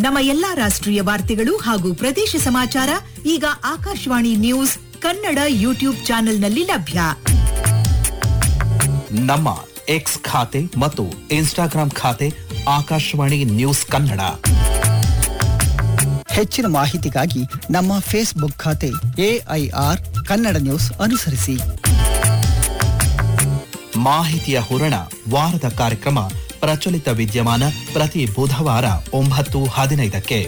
ನಮ್ಮ ಎಲ್ಲಾ ರಾಷ್ಟ್ರೀಯ ವಾರ್ತೆಗಳು ಹಾಗೂ ಪ್ರದೇಶ ಸಮಾಚಾರ ಈಗ ಆಕಾಶವಾಣಿ ನ್ಯೂಸ್ ಕನ್ನಡ ಯೂಟ್ಯೂಬ್ ಚಾನೆಲ್ನಲ್ಲಿ ಲಭ್ಯ ನಮ್ಮ ಎಕ್ಸ್ ಖಾತೆ ಮತ್ತು ಇನ್ಸ್ಟಾಗ್ರಾಂ ಖಾತೆ ಆಕಾಶವಾಣಿ ನ್ಯೂಸ್ ಕನ್ನಡ ಹೆಚ್ಚಿನ ಮಾಹಿತಿಗಾಗಿ ನಮ್ಮ ಫೇಸ್ಬುಕ್ ಖಾತೆ ಎಐಆರ್ ಕನ್ನಡ ನ್ಯೂಸ್ ಅನುಸರಿಸಿ ಮಾಹಿತಿಯ ಹೂರಣ ವಾರದ ಕಾರ್ಯಕ್ರಮ ಪ್ರಚಲಿತ ವಿದ್ಯಮಾನ ಪ್ರತಿ ಬುಧವಾರ ಒಂಬತ್ತು ಹದಿನೈದಕ್ಕೆ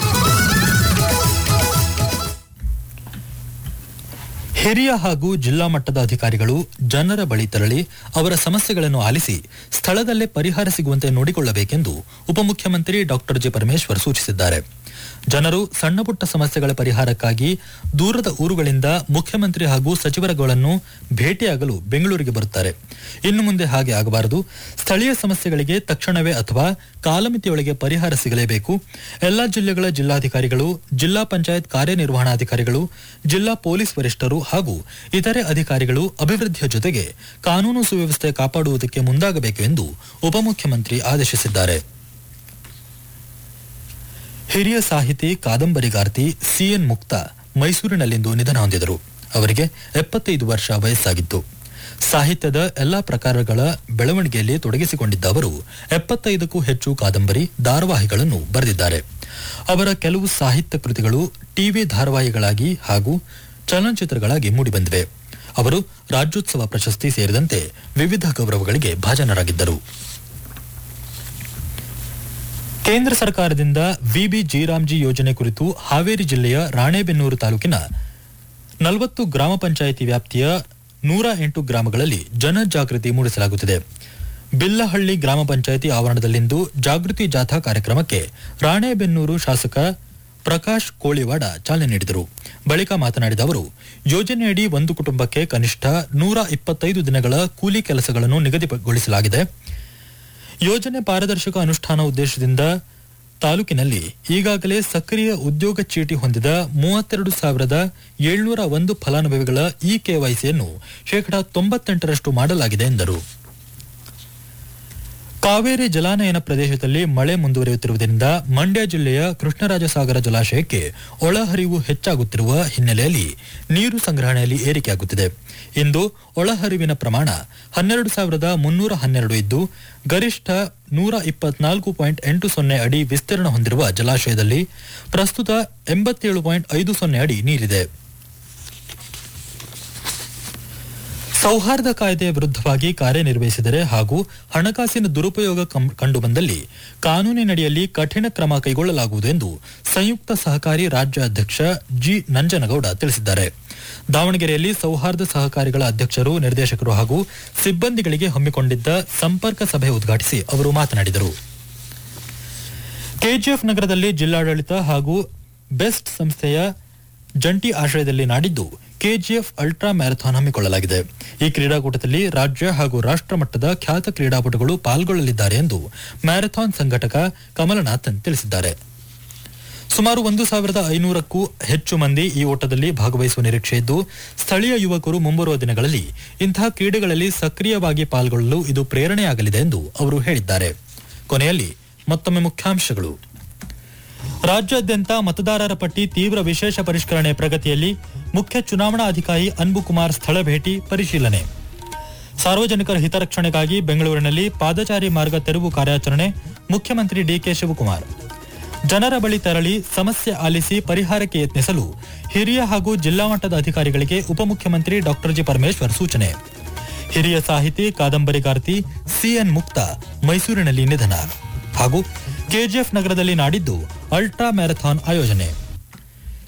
ಹಿರಿಯ ಹಾಗೂ ಜಿಲ್ಲಾ ಮಟ್ಟದ ಅಧಿಕಾರಿಗಳು ಜನರ ಬಳಿ ತೆರಳಿ ಅವರ ಸಮಸ್ಯೆಗಳನ್ನು ಆಲಿಸಿ ಸ್ಥಳದಲ್ಲೇ ಪರಿಹಾರ ಸಿಗುವಂತೆ ನೋಡಿಕೊಳ್ಳಬೇಕೆಂದು ಉಪಮುಖ್ಯಮಂತ್ರಿ ಡಾಕ್ಟರ್ ಜಿ ಪರಮೇಶ್ವರ್ ಸೂಚಿಸಿದ್ದಾರೆ ಜನರು ಸಣ್ಣಪುಟ್ಟ ಸಮಸ್ಯೆಗಳ ಪರಿಹಾರಕ್ಕಾಗಿ ದೂರದ ಊರುಗಳಿಂದ ಮುಖ್ಯಮಂತ್ರಿ ಹಾಗೂ ಸಚಿವರುಗಳನ್ನು ಭೇಟಿಯಾಗಲು ಬೆಂಗಳೂರಿಗೆ ಬರುತ್ತಾರೆ ಇನ್ನು ಮುಂದೆ ಹಾಗೆ ಆಗಬಾರದು ಸ್ಥಳೀಯ ಸಮಸ್ಯೆಗಳಿಗೆ ತಕ್ಷಣವೇ ಅಥವಾ ಕಾಲಮಿತಿಯೊಳಗೆ ಪರಿಹಾರ ಸಿಗಲೇಬೇಕು ಎಲ್ಲಾ ಜಿಲ್ಲೆಗಳ ಜಿಲ್ಲಾಧಿಕಾರಿಗಳು ಜಿಲ್ಲಾ ಪಂಚಾಯತ್ ಕಾರ್ಯನಿರ್ವಹಣಾಧಿಕಾರಿಗಳು ಜಿಲ್ಲಾ ಪೊಲೀಸ್ ವರಿಷ್ಠರು ಹಾಗೂ ಇತರೆ ಅಧಿಕಾರಿಗಳು ಅಭಿವೃದ್ಧಿಯ ಜೊತೆಗೆ ಕಾನೂನು ಸುವ್ಯವಸ್ಥೆ ಕಾಪಾಡುವುದಕ್ಕೆ ಮುಂದಾಗಬೇಕು ಎಂದು ಉಪಮುಖ್ಯಮಂತ್ರಿ ಆದೇಶಿಸಿದ್ದಾರೆ ಹಿರಿಯ ಸಾಹಿತಿ ಕಾದಂಬರಿಗಾರ್ತಿ ಸಿಎನ್ ಮುಕ್ತ ಮೈಸೂರಿನಲ್ಲಿಂದು ನಿಧನ ಹೊಂದಿದರು ಅವರಿಗೆ ಎಪ್ಪತ್ತೈದು ವರ್ಷ ವಯಸ್ಸಾಗಿತ್ತು ಸಾಹಿತ್ಯದ ಎಲ್ಲಾ ಪ್ರಕಾರಗಳ ಬೆಳವಣಿಗೆಯಲ್ಲಿ ತೊಡಗಿಸಿಕೊಂಡಿದ್ದ ಅವರು ಎಪ್ಪತ್ತೈದಕ್ಕೂ ಹೆಚ್ಚು ಕಾದಂಬರಿ ಧಾರಾವಾಹಿಗಳನ್ನು ಬರೆದಿದ್ದಾರೆ ಅವರ ಕೆಲವು ಸಾಹಿತ್ಯ ಕೃತಿಗಳು ಟಿವಿ ಧಾರಾವಾಹಿಗಳಾಗಿ ಹಾಗೂ ಚಲನಚಿತ್ರಗಳಾಗಿ ಮೂಡಿಬಂದಿವೆ ಅವರು ರಾಜ್ಯೋತ್ಸವ ಪ್ರಶಸ್ತಿ ಸೇರಿದಂತೆ ವಿವಿಧ ಗೌರವಗಳಿಗೆ ಭಾಜನರಾಗಿದ್ದರು ಕೇಂದ್ರ ಸರ್ಕಾರದಿಂದ ವಿಬಿ ಜೀರಾಮ್ಜಿ ಯೋಜನೆ ಕುರಿತು ಹಾವೇರಿ ಜಿಲ್ಲೆಯ ರಾಣೇಬೆನ್ನೂರು ತಾಲೂಕಿನ ನಲವತ್ತು ಗ್ರಾಮ ಪಂಚಾಯಿತಿ ವ್ಯಾಪ್ತಿಯ ನೂರ ಎಂಟು ಗ್ರಾಮಗಳಲ್ಲಿ ಜನಜಾಗೃತಿ ಮೂಡಿಸಲಾಗುತ್ತಿದೆ ಬಿಲ್ಲಹಳ್ಳಿ ಗ್ರಾಮ ಪಂಚಾಯಿತಿ ಆವರಣದಲ್ಲಿಂದು ಜಾಗೃತಿ ಜಾಥಾ ಕಾರ್ಯಕ್ರಮಕ್ಕೆ ರಾಣೇಬೆನ್ನೂರು ಶಾಸಕ ಪ್ರಕಾಶ್ ಕೋಳಿವಾಡ ಚಾಲನೆ ನೀಡಿದರು ಬಳಿಕ ಮಾತನಾಡಿದ ಅವರು ಯೋಜನೆಯಡಿ ಒಂದು ಕುಟುಂಬಕ್ಕೆ ಕನಿಷ್ಠ ನೂರ ಇಪ್ಪತ್ತೈದು ದಿನಗಳ ಕೂಲಿ ಕೆಲಸಗಳನ್ನು ನಿಗದಿಗೊಳಿಸಲಾಗಿದೆ ಯೋಜನೆ ಪಾರದರ್ಶಕ ಅನುಷ್ಠಾನ ಉದ್ದೇಶದಿಂದ ತಾಲೂಕಿನಲ್ಲಿ ಈಗಾಗಲೇ ಸಕ್ರಿಯ ಉದ್ಯೋಗ ಚೀಟಿ ಹೊಂದಿದ ಮೂವತ್ತೆರಡು ಸಾವಿರದ ಏಳ್ನೂರ ಒಂದು ಫಲಾನುಭವಿಗಳ ಇ ಕೆವೈಸಿಯನ್ನು ಶೇಕಡಾ ತೊಂಬತ್ತೆಂಟರಷ್ಟು ಮಾಡಲಾಗಿದೆ ಎಂದರು ಕಾವೇರಿ ಜಲಾನಯನ ಪ್ರದೇಶದಲ್ಲಿ ಮಳೆ ಮುಂದುವರಿಯುತ್ತಿರುವುದರಿಂದ ಮಂಡ್ಯ ಜಿಲ್ಲೆಯ ಕೃಷ್ಣರಾಜಸಾಗರ ಜಲಾಶಯಕ್ಕೆ ಒಳಹರಿವು ಹೆಚ್ಚಾಗುತ್ತಿರುವ ಹಿನ್ನೆಲೆಯಲ್ಲಿ ನೀರು ಸಂಗ್ರಹಣೆಯಲ್ಲಿ ಏರಿಕೆಯಾಗುತ್ತಿದೆ ಇಂದು ಒಳಹರಿವಿನ ಪ್ರಮಾಣ ಹನ್ನೆರಡು ಸಾವಿರದ ಮುನ್ನೂರ ಹನ್ನೆರಡು ಇದ್ದು ಗರಿಷ್ಠ ನೂರ ಇಪ್ಪತ್ನಾಲ್ಕು ಪಾಯಿಂಟ್ ಎಂಟು ಸೊನ್ನೆ ಅಡಿ ವಿಸ್ತೀರ್ಣ ಹೊಂದಿರುವ ಜಲಾಶಯದಲ್ಲಿ ಪ್ರಸ್ತುತ ಎಂಬತ್ತೇಳು ಪಾಯಿಂಟ್ ಐದು ಸೊನ್ನೆ ಅಡಿ ನೀರಿದೆ ಸೌಹಾರ್ದ ಕಾಯ್ದೆಯ ವಿರುದ್ಧವಾಗಿ ಕಾರ್ಯನಿರ್ವಹಿಸಿದರೆ ಹಾಗೂ ಹಣಕಾಸಿನ ದುರುಪಯೋಗ ಕಂ- ಕಂಡುಬಂದಲ್ಲಿ ಕಾನೂನಿನಡಿಯಲ್ಲಿ ಕಠಿಣ ಕ್ರಮ ಕೈಗೊಳ್ಳಲಾಗುವುದು ಎಂದು ಸಂಯುಕ್ತ ಸಹಕಾರಿ ರಾಜ್ಯ ಅಧ್ಯಕ್ಷ ಜಿ ನಂಜನಗೌಡ ತಿಳಿಸಿದ್ದಾರೆ ದಾವಣಗೆರೆಯಲ್ಲಿ ಸೌಹಾರ್ದ ಸಹಕಾರಿಗಳ ಅಧ್ಯಕ್ಷರು ನಿರ್ದೇಶಕರು ಹಾಗೂ ಸಿಬ್ಬಂದಿಗಳಿಗೆ ಹಮ್ಮಿಕೊಂಡಿದ್ದ ಸಂಪರ್ಕ ಸಭೆ ಉದ್ಘಾಟಿಸಿ ಅವರು ಮಾತನಾಡಿದರು ಕೆಜಿಎಫ್ ನಗರದಲ್ಲಿ ಜಿಲ್ಲಾಡಳಿತ ಹಾಗೂ ಬೆಸ್ಟ್ ಸಂಸ್ಥೆಯ ಜಂಟಿ ಆಶ್ರಯದಲ್ಲಿ ನಾಡಿದ್ದು ಕೆಜಿಎಫ್ ಅಲ್ಟ್ರಾ ಮ್ಯಾರಥಾನ್ ಹಮ್ಮಿಕೊಳ್ಳಲಾಗಿದೆ ಈ ಕ್ರೀಡಾಕೂಟದಲ್ಲಿ ರಾಜ್ಯ ಹಾಗೂ ರಾಷ್ಟ್ರ ಮಟ್ಟದ ಖ್ಯಾತ ಕ್ರೀಡಾಪಟುಗಳು ಪಾಲ್ಗೊಳ್ಳಲಿದ್ದಾರೆ ಎಂದು ಮ್ಯಾರಥಾನ್ ಸಂಘಟಕ ಕಮಲನಾಥನ್ ತಿಳಿಸಿದ್ದಾರೆ ಸುಮಾರು ಒಂದು ಸಾವಿರದ ಐನೂರಕ್ಕೂ ಹೆಚ್ಚು ಮಂದಿ ಈ ಓಟದಲ್ಲಿ ಭಾಗವಹಿಸುವ ನಿರೀಕ್ಷೆ ಇದ್ದು ಸ್ಥಳೀಯ ಯುವಕರು ಮುಂಬರುವ ದಿನಗಳಲ್ಲಿ ಇಂತಹ ಕ್ರೀಡೆಗಳಲ್ಲಿ ಸಕ್ರಿಯವಾಗಿ ಪಾಲ್ಗೊಳ್ಳಲು ಇದು ಪ್ರೇರಣೆಯಾಗಲಿದೆ ಎಂದು ಅವರು ಹೇಳಿದ್ದಾರೆ ಕೊನೆಯಲ್ಲಿ ಮತ್ತೊಮ್ಮೆ ಮುಖ್ಯಾಂಶಗಳು ರಾಜ್ಯಾದ್ಯಂತ ಮತದಾರರ ಪಟ್ಟಿ ತೀವ್ರ ವಿಶೇಷ ಪರಿಷ್ಕರಣೆ ಪ್ರಗತಿಯಲ್ಲಿ ಮುಖ್ಯ ಚುನಾವಣಾ ಅಧಿಕಾರಿ ಅನ್ಬು ಕುಮಾರ್ ಸ್ಥಳ ಭೇಟಿ ಪರಿಶೀಲನೆ ಸಾರ್ವಜನಿಕರ ಹಿತರಕ್ಷಣೆಗಾಗಿ ಬೆಂಗಳೂರಿನಲ್ಲಿ ಪಾದಚಾರಿ ಮಾರ್ಗ ತೆರವು ಕಾರ್ಯಾಚರಣೆ ಮುಖ್ಯಮಂತ್ರಿ ಡಿಕೆ ಶಿವಕುಮಾರ್ ಜನರ ಬಳಿ ತೆರಳಿ ಸಮಸ್ಯೆ ಆಲಿಸಿ ಪರಿಹಾರಕ್ಕೆ ಯತ್ನಿಸಲು ಹಿರಿಯ ಹಾಗೂ ಜಿಲ್ಲಾ ಮಟ್ಟದ ಅಧಿಕಾರಿಗಳಿಗೆ ಉಪಮುಖ್ಯಮಂತ್ರಿ ಡಾಕ್ಟರ್ ಜಿ ಪರಮೇಶ್ವರ್ ಸೂಚನೆ ಹಿರಿಯ ಸಾಹಿತಿ ಕಾದಂಬರಿಗಾರ್ತಿ ಸಿಎನ್ ಮುಕ್ತ ಮೈಸೂರಿನಲ್ಲಿ ನಿಧನ ಹಾಗೂ ಕೆಜಿಎಫ್ ನಗರದಲ್ಲಿ ನಾಡಿದ್ದು ಅಲ್ಟ್ರಾ ಮ್ಯಾರಥಾನ್ ಆಯೋಜನೆ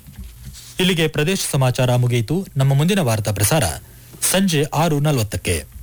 ಇಲ್ಲಿಗೆ ಪ್ರದೇಶ ಸಮಾಚಾರ ಮುಗಿಯಿತು ನಮ್ಮ ಮುಂದಿನ ವಾರ್ತಾ ಪ್ರಸಾರ ಸಂಜೆ ಆರು ನಲವತ್ತಕ್ಕೆ